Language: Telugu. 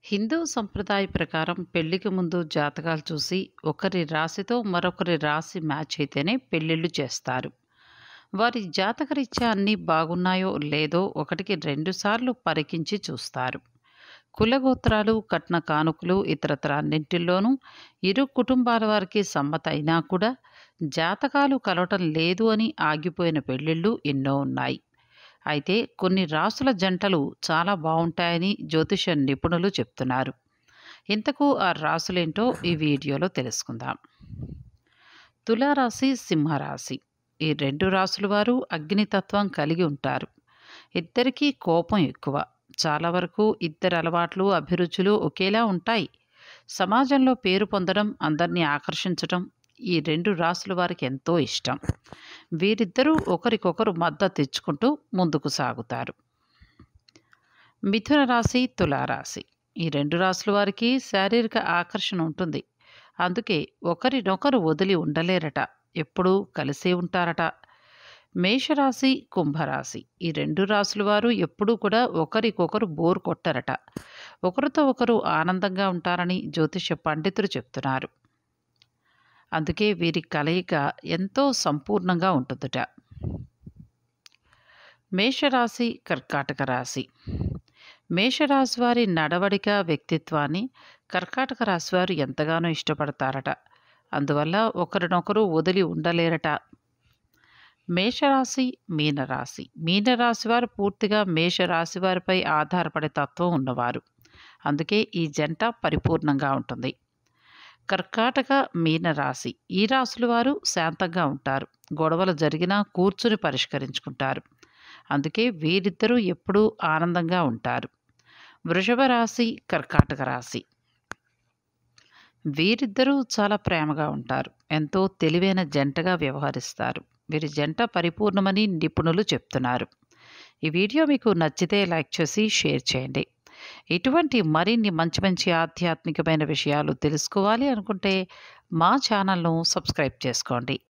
హిందూ సంప్రదాయ ప్రకారం పెళ్లికి ముందు జాతకాలు చూసి ఒకరి రాశితో మరొకరి రాశి మ్యాచ్ అయితేనే పెళ్ళిళ్ళు చేస్తారు వారి జాతకరీత్యా అన్నీ బాగున్నాయో లేదో ఒకటికి రెండుసార్లు పరికించి చూస్తారు కులగోత్రాలు కట్న కానుకలు ఇతరత్ర అన్నింటిల్లోనూ ఇరు కుటుంబాల వారికి సమ్మత అయినా కూడా జాతకాలు కలవటం లేదు అని ఆగిపోయిన పెళ్ళిళ్ళు ఎన్నో ఉన్నాయి అయితే కొన్ని రాసుల జంటలు చాలా బాగుంటాయని జ్యోతిష నిపుణులు చెప్తున్నారు ఇంతకు ఆ రాసులేంటో ఈ వీడియోలో తెలుసుకుందాం తులారాశి సింహరాశి ఈ రెండు రాసుల వారు అగ్నితత్వం కలిగి ఉంటారు ఇద్దరికీ కోపం ఎక్కువ చాలా వరకు ఇద్దరి అలవాట్లు అభిరుచులు ఒకేలా ఉంటాయి సమాజంలో పేరు పొందడం అందరినీ ఆకర్షించడం ఈ రెండు రాసుల వారికి ఎంతో ఇష్టం వీరిద్దరూ ఒకరికొకరు మద్దతు తెచ్చుకుంటూ ముందుకు సాగుతారు మిథున రాశి తులారాశి ఈ రెండు రాసుల వారికి శారీరక ఆకర్షణ ఉంటుంది అందుకే ఒకరినొకరు వదిలి ఉండలేరట ఎప్పుడూ కలిసే ఉంటారట మేషరాశి కుంభరాశి ఈ రెండు రాసుల వారు ఎప్పుడూ కూడా ఒకరికొకరు బోర్ కొట్టరట ఒకరితో ఒకరు ఆనందంగా ఉంటారని జ్యోతిష పండితులు చెప్తున్నారు అందుకే వీరి కలయిక ఎంతో సంపూర్ణంగా ఉంటుందట మేషరాశి కర్కాటక రాశి మేషరాశి వారి నడవడిక వ్యక్తిత్వాన్ని కర్కాటక రాశి వారు ఎంతగానో ఇష్టపడతారట అందువల్ల ఒకరినొకరు వదిలి ఉండలేరట మేషరాశి మీనరాశి మీనరాశి వారు పూర్తిగా మేషరాశి వారిపై ఆధారపడే తత్వం ఉన్నవారు అందుకే ఈ జంట పరిపూర్ణంగా ఉంటుంది కర్కాటక మీనరాశి ఈ రాశుల వారు శాంతంగా ఉంటారు గొడవలు జరిగినా కూర్చుని పరిష్కరించుకుంటారు అందుకే వీరిద్దరూ ఎప్పుడూ ఆనందంగా ఉంటారు వృషభ రాశి కర్కాటక రాశి వీరిద్దరూ చాలా ప్రేమగా ఉంటారు ఎంతో తెలివైన జంటగా వ్యవహరిస్తారు వీరి జంట పరిపూర్ణమని నిపుణులు చెప్తున్నారు ఈ వీడియో మీకు నచ్చితే లైక్ చేసి షేర్ చేయండి ఇటువంటి మరిన్ని మంచి మంచి ఆధ్యాత్మికమైన విషయాలు తెలుసుకోవాలి అనుకుంటే మా ఛానల్ను సబ్స్క్రైబ్ చేసుకోండి